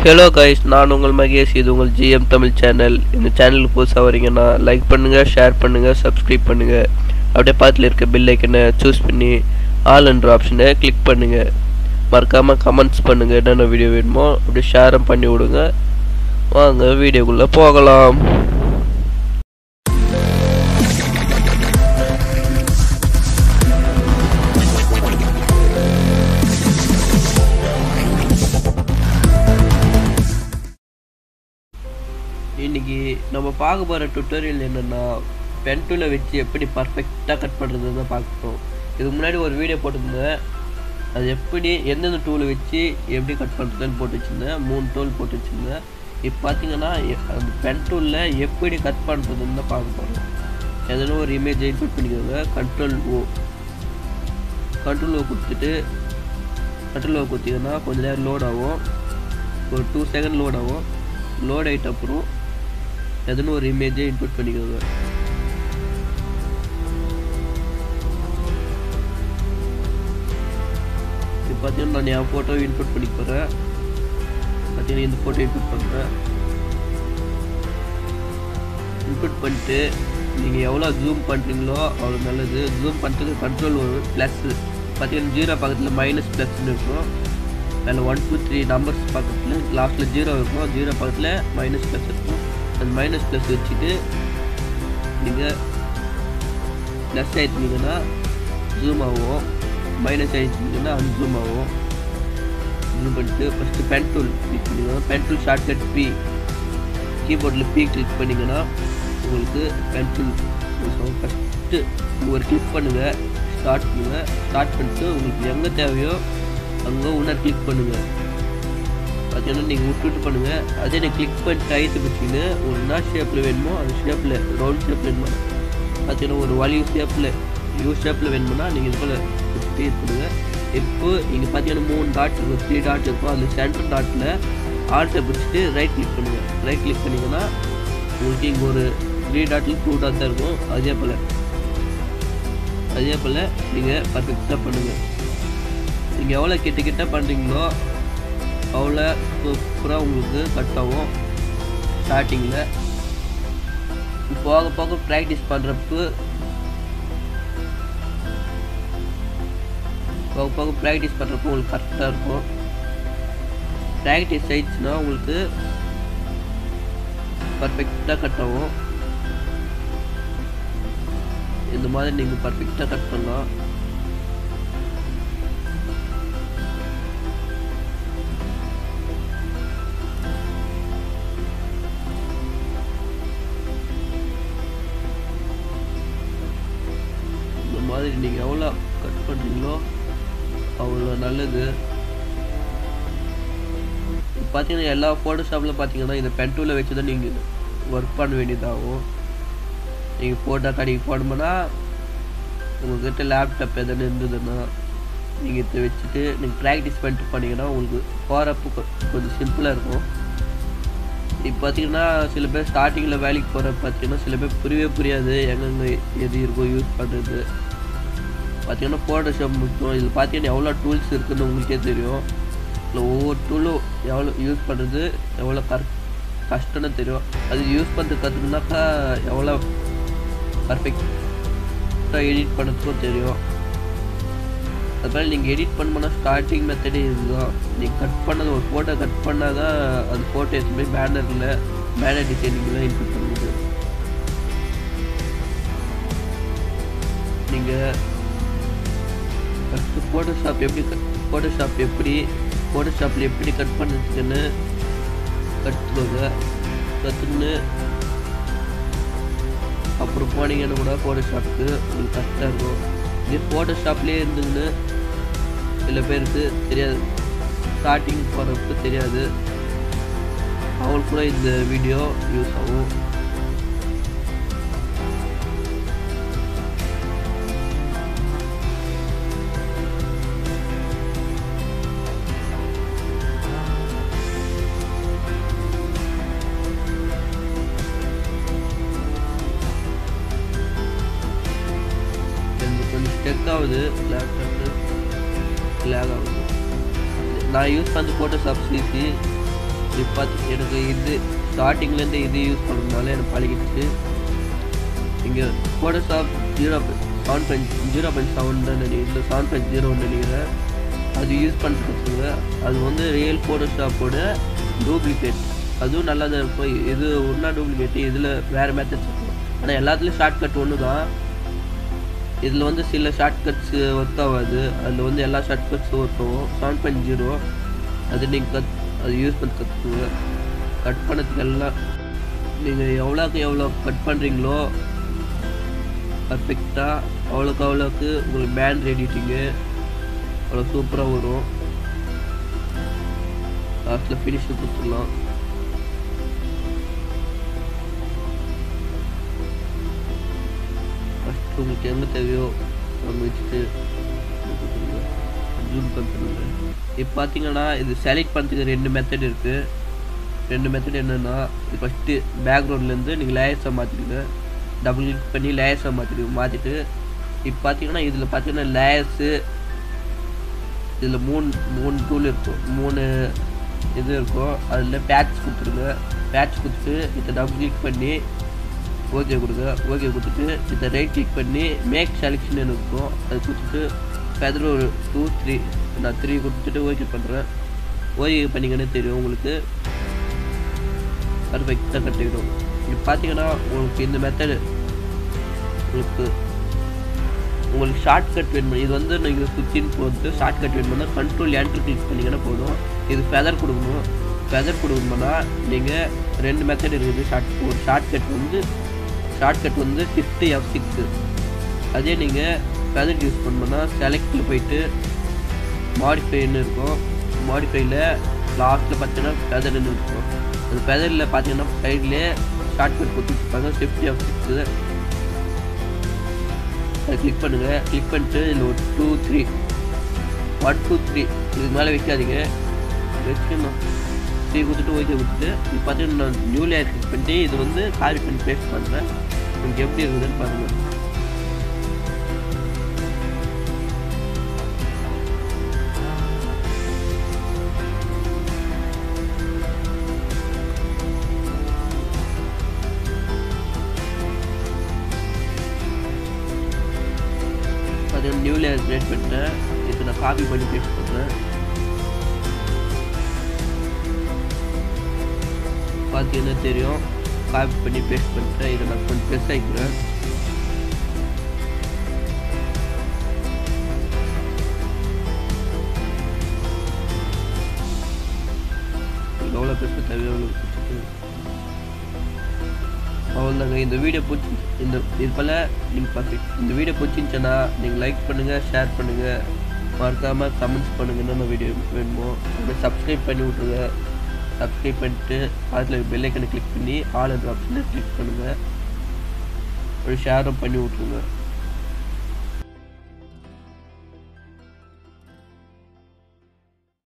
hello guys நான் உங்கள் மகேஷ் இது உங்கள் ஜிஎம் தமிழ் சேனல் இந்த சேனலுக்கு புதுசாக வரீங்கன்னா லைக் பண்ணுங்கள் ஷேர் பண்ணுங்கள் சப்ஸ்கிரைப் பண்ணுங்கள் அப்படியே பக்கத்தில் இருக்க பெல் ஐக்கனை சூஸ் பண்ணி ஆல் என்ற ஆப்ஷனை கிளிக் பண்ணுங்கள் மறக்காமல் கமெண்ட்ஸ் பண்ணுங்கள் என்னென்ன வீடியோ வேணுமோ அப்படியே ஷேரும் பண்ணி விடுங்க வாங்க வீடியோக்குள்ளே போகலாம் இன்னைக்கு நம்ம பார்க்க போகிற டுட்டோரியல் என்னென்னா பென் டூலை வச்சு எப்படி பர்ஃபெக்டாக கட் பண்ணுறதுன்னு தான் பார்க்கணும் இதுக்கு முன்னாடி ஒரு வீடியோ போட்டிருந்தேன் அது எப்படி எந்தெந்த டூலை வச்சு எப்படி கட் பண்ணுறதுன்னு போட்டு வச்சுருந்தேன் மூணு டூல் போட்டு வச்சுருந்தேன் இப்போ பார்த்தீங்கன்னா எ- அந்த பென் டூலில் எப்படி கட் பண்ணுறதுன்னு தான் பார்க்க போகிறோம் எதனா ஒரு இமேஜ் இன்புட் பண்ணிக்கோங்க கண்ட்ரோல் ஓ கண்ட்ரோல் ஓ கொடுத்துட்டு கண்ட்ரோல் ஓ கொடுத்தீங்கன்னா கொஞ்ச நேரம் லோட் ஆகும் ஒரு டூ செகண்ட் லோட் ஆகும் லோட் ஆகிட்ட அப்புறம் எதுன்னு ஒரு இமேஜை இன்புட் பண்ணிக்கோங்க இப்போ பார்த்தீங்கன்னா நான் என் ஃபோட்டோ இன்புட் பண்ணி போகிறேன் பார்த்தீங்கன்னா இந்த ஃபோட்டோ இன்புட் பண்ணுறேன் இன்புட் பண்ணிட்டு நீங்கள் எவ்வளோ ஜூம் பண்ணுறீங்களோ அவ்வளோ நல்லது ஜூம் பண்ணுறதுக்கு கண்ட்ரோல் ஒரு ப்ளஸ்ஸு பார்த்தீங்கன்னா ஜீரோ பக்கத்தில் மைனஸ் ப்ளஸ்ன்னு இருக்கும் அதில் ஒன் டூ த்ரீ நம்பர்ஸ் பக்கத்தில் லாஸ்ட்டில் ஜீரோ இருக்கும் ஜீரோ பக்கத்தில் மைனஸ் ப்ளஸ் இருக்கும் அந்த மைனஸ் ப்ளஸ் வச்சுட்டு நீங்கள் ப்ளஸ் ஆகிட்டீங்கன்னா ஜூம் ஆகும் மைனஸ் ஆகிட்டீங்கன்னா அன்ஜூம் ஆகும் ஜூம் பண்ணிட்டு ஃபஸ்ட்டு பென் டூல் கிளிக் பண்ணிக்கோங்க பென் டூல் ஷார்ட்கட் பி கீபோர்டில் பி கிளிக் பண்ணிங்கன்னா உங்களுக்கு பென் டூல் ஃபஸ்ட்டு ஒரு கிளிக் பண்ணுங்கள் ஸ்டார்ட் பண்ணுங்கள் ஸ்டார்ட் பண்ணிட்டு உங்களுக்கு எங்கே தேவையோ அங்கே உன்னர் கிளிக் பண்ணுங்கள் பார்த்தீங்கன்னா நீங்கள் விட்டு விட்டு பண்ணுங்கள் அதே நீங்கள் கிளிக் பண்ணிட்டு கைத்து பிடிச்சின்னு ஒரு என்ன ஷேப்பில் வேணுமோ அந்த ஷேப்பில் ரவுண்ட் ஷேப்பில் வேணுமா பார்த்தீங்கன்னா ஒரு வலிவு ஷேப்பில் யூ ஷேப்பில் வேணும்னா நீங்கள் இது போல் பிடிச்சிட்டு இது பண்ணுங்கள் இப்போ இங்கே பார்த்தீங்கன்னா மூணு டாட் இருக்கும் த்ரீ டாட் இருக்கும் அந்த சென்டர் டாட்டில் ஆல்ட்டை பிடிச்சிட்டு ரைட் கிளிக் பண்ணுங்கள் ரைட் கிளிக் பண்ணிங்கன்னா உங்களுக்கு இங்கே ஒரு த்ரீ டாட்டில் டூ டாட் தான் இருக்கும் அதே போல் அதே போல் நீங்கள் பர்ஃபெக்டாக பண்ணுங்கள் நீங்கள் எவ்வளோ கிட்ட கிட்ட பண்ணுறீங்களோ அவ்வளோ சூப்பராக உங்களுக்கு கட் ஆகும் ஸ்டார்டிங்கில் போக போக ப்ராக்டிஸ் பண்ணுறப்போ போக போக ப்ராக்டிஸ் பண்ணுறப்போ உங்களுக்கு கரெக்டாக இருக்கும் ப்ராக்டிஸ் ஆயிடுச்சுன்னா உங்களுக்கு பர்ஃபெக்டாக கட் ஆகும் இந்த மாதிரி நீங்கள் பர்ஃபெக்டாக கட் பண்ணலாம் இந்த மாதிரி நீங்கள் எவ்வளோ கட் பண்ணுறீங்களோ அவ்வளோ நல்லது இப்ப பார்த்தீங்கன்னா எல்லா ஃபோட்டோஷாப்பில் பார்த்தீங்கன்னா இந்த பென் டூலை வச்சு தான் நீங்கள் ஒர்க் பண்ண வேண்டியதாகும் நீங்கள் ஃபோட்டோ கடைக்கு போனோம்னா உங்கள்கிட்ட லேப்டாப் எதனா இருந்ததுன்னா நீங்கள் இதை வச்சுட்டு நீங்கள் ப்ராக்டிஸ் பண்ணிட்டு போனீங்கன்னா உங்களுக்கு போகிறப்போ கொ- கொஞ்சம் சிம்பிளாக இருக்கும் இப்போ பார்த்தீங்கன்னா சில பேர் ஸ்டார்டிங்கில் வேலைக்கு போகிற பார்த்தீங்கன்னா சில பேர் புரியவே புரியாது எங்கெங்கே எது இருக்கோ யூஸ் பண்ணுறது பார்த்தீங்கன்னா ஃபோட்டோஷாப் முக்கியம் இதில் பார்த்தீங்கன்னா எவ்வளோ டூல்ஸ் இருக்குன்னு உங்களுக்கே தெரியும் இதில் ஒவ்வொரு டூலும் எவ்வளோ யூஸ் பண்ணுறது எவ்வளோ கரெக்ட் கஷ்டம்னு தெரியும் அது யூஸ் பண்ணுறது கற்றுக்கினாக்கா எவ்வளோ பர்ஃபெக்டாக எடிட் பண்ணுறதுக்கும் தெரியும் அதனால நீங்கள் எடிட் பண்ணணும்னா ஸ்டார்டிங் மெத்தடே இதுதான் நீங்கள் கட் பண்ணது ஒரு ஃபோட்டோ கட் பண்ணால் தான் அந்த ஃபோட்டோ எதுவுமே பேனரில் பேனர் டிசைனிங்கில் இன்புட் பண்ணுது நீங்கள் ஃபஸ்ட்டு ஃபோட்டோஷாப் எப்படி கட் ஃபோட்டோஷாப் எப்படி ஃபோட்டோஷாப்பில் எப்படி கட் பண்ணுறதுக்குன்னு கற்றுக்கோங்க கற்றுன்னு அப்புறம் போனீங்கன்னா கூட ஃபோட்டோஷாப்புக்கு உங்களுக்கு கரெக்டாக இருக்கும் இதே ஃபோட்டோஷாப்லேயே இருந்துங்கன்னு சில பேருக்கு தெரியாது ஸ்டார்டிங் போகிறப்ப தெரியாது அவங்களுக்கு கூட இந்த வீடியோ யூஸ் ஆகும் எனக்கு கொஞ்சம் ஸ்டெக் ஆகுது லேப்டாப்பு லேக் ஆகுது நான் யூஸ் பண்ண ஃபோட்டோஷாப் சிசி இப்போ பார்த்து எனக்கு இது ஸ்டார்டிங்லேருந்து இது யூஸ் பண்ணுறதுனால எனக்கு பழகிடுச்சு இங்கே Photoshop zero seven point zero point seven தான் நினைக்கிறேன் இல்லை செவன் பாயிண்ட் ஜீரோன்னு நினைக்கிறேன் அது யூஸ் பண்ணுறதுக்கு அது வந்து ரியல் ஃபோட்டோஷாப்போட டூப்ளிகேட் அதுவும் நல்லா தான் இருக்கும் இது ஒன்றா டூப்ளிகேட் இதில் வேறு மெத்தட்ஸ் இருக்கும் ஆனால் எல்லாத்துலேயும் ஷார்ட்கட் ஒன்று தான் இதில் வந்து சில ஷார்ட்கட்ஸு ஒர்க் ஆகாது அதில் வந்து எல்லா ஷார்ட்கட்ஸும் ஒர்க் ஆகும் செவன் பாயிண்ட் ஜீரோ அது நீங்கள் கத் அது யூஸ் பண்ணி கற்றுக்குங்க கட் பண்ணதுக்கு எல்லாம் நீங்கள் எவ்வளோக்கு எவ்வளோ கட் பண்ணுறீங்களோ பர்ஃபெக்டாக அவ்வளோக்கு அவ்வளோக்கு உங்களுக்கு பேண்ட் எடிட்டிங்கு அவ்வளோ சூப்பராக வரும் லாஸ்ட்டில் ஃபினிஷிங் கொடுத்துடலாம் ஃபஸ்ட்டு உங்களுக்கு எங்கே தேவையோ அங்கே வச்சுட்டு ஜூம் பண்ணுங்க இப்போ பார்த்தீங்கன்னா இது செலக்ட் பண்ணுறதுக்கு ரெண்டு மெத்தட் இருக்குது ரெண்டு மெத்தட் என்னென்னா இது ஃபஸ்ட்டு பேக்ரவுண்ட்லேருந்து நீங்கள் லேயர்ஸை மாற்றிடுங்க டபுள் கிளிக் பண்ணி லேயர்ஸை மாற்றிடுங்க மாற்றிட்டு இப்போ பார்த்தீங்கன்னா இதில் பார்த்தீங்கன்னா லேயர்ஸு இதில் மூணு மூணு டூல் இருக்கும் மூணு இது இருக்கும் அதில் பேட்ச் கொடுத்துருங்க பேட்ச் கொடுத்துட்டு இதை டபுள் கிளிக் பண்ணி ஓகே கொடுங்க ஓகே கொடுத்துட்டு இதை ரைட் கிளிக் பண்ணி மேக் செலெக்ஷன் இருக்கும் அது கொடுத்துட்டு ஃபெதர் ஒரு டூ த்ரீ நான் த்ரீ கொடுத்துட்டு ஓகே பண்ணுறேன் ஓகே பண்ணிங்கன்னு தெரியும் உங்களுக்கு பர்ஃபெக்டாக கட்டிக்கிடும் இப்போ பார்த்தீங்கன்னா உங்களுக்கு இந்த மெத்தடு உங்களுக்கு உங்களுக்கு ஷார்ட் கட் வேணும் இது வந்து நீங்கள் சுவிட்சின் போட்டு ஷார்ட் கட் வேணும்னா கண்ட்ரோல் என்ட்ரு கிளிக் பண்ணிங்கன்னா போதும் இது ஃபெதர் கொடுக்கணும் ஃபெதர் கொடுக்கணும்னா நீங்கள் ரெண்டு மெத்தட் இருக்குது ஷார்ட் ஒரு ஷார்ட் கட் வந்து ஷார்ட் கட் வந்து ஃபிஃப்த்து எஃப் சிக்ஸு அதே நீங்கள் ஃபெதர் யூஸ் பண்ணோம்னா செலக்டில் போயிட்டு மாடிஃபைன்னு இருக்கும் மாடிஃபைல லாஸ்ட்டில் பார்த்தீங்கன்னா ஃபெதர்னு இருக்கும் அந்த ஃபெதரில் பார்த்தீங்கன்னா சைட்லேயே ஷார்ட் கட் கொடுத்துருப்பாங்க ஃபிஃப்டி எஃப் சிக்ஸு அதை கிளிக் பண்ணுங்கள் கிளிக் பண்ணிட்டு இதில் ஒரு two three one two three இதுக்கு மேலே வைக்காதீங்க வச்சுக்கணும் த்ரீ கொடுத்துட்டு ஓகே கொடுத்துட்டு இப்போ பார்த்தீங்கன்னா நான் நியூ லேயர் கிளிக் பண்ணிட்டு இது வந்து காப்பி பண்ணி பேஸ்ட் பண்ணுறேன் உங்களுக்கு எப்படி இருக்குதுன்னு பாருங்கள் அது நியூ லேயர் கிரியேட் பண்ணிட்டேன் இப்போ நான் காப்பி பண்ணி பேஸ்ட் பண்ணுறேன் பார்த்தீங்கன்னா தெரியும் காப்பி பண்ணி பேஸ்ட் பண்ணிட்டேன் இதை நான் கொஞ்சம் ப்ரெஸ் ஆகிக்கிறேன் எவ்வளோ பேச தேவையோ அவ்வளோ பேசிட்டு அவ்வளோதாங்க இந்த வீடியோ பிடிச்சி இந்த இது போல் நீங்கள் பர்ஃபெக்ட் இந்த வீடியோ பிடிச்சிருந்துச்சுன்னா நீங்கள் லைக் பண்ணுங்கள் ஷேர் பண்ணுங்கள் மறக்காமல் கமெண்ட்ஸ் பண்ணுங்கள் என்ன வீடியோ வேணுமோ அதை சப்ஸ்கிரைப் பண்ணி விட்ருங்க சப்ஸ்கிரைப் பண்ணிட்டு அதில் பெல்லைக்கனை கிளிக் பண்ணி ஆல் என்ற ஆப்ஷனை கிளிக் பண்ணுங்கள் ஒரு ஷேரும் பண்ணி விட்ருங்க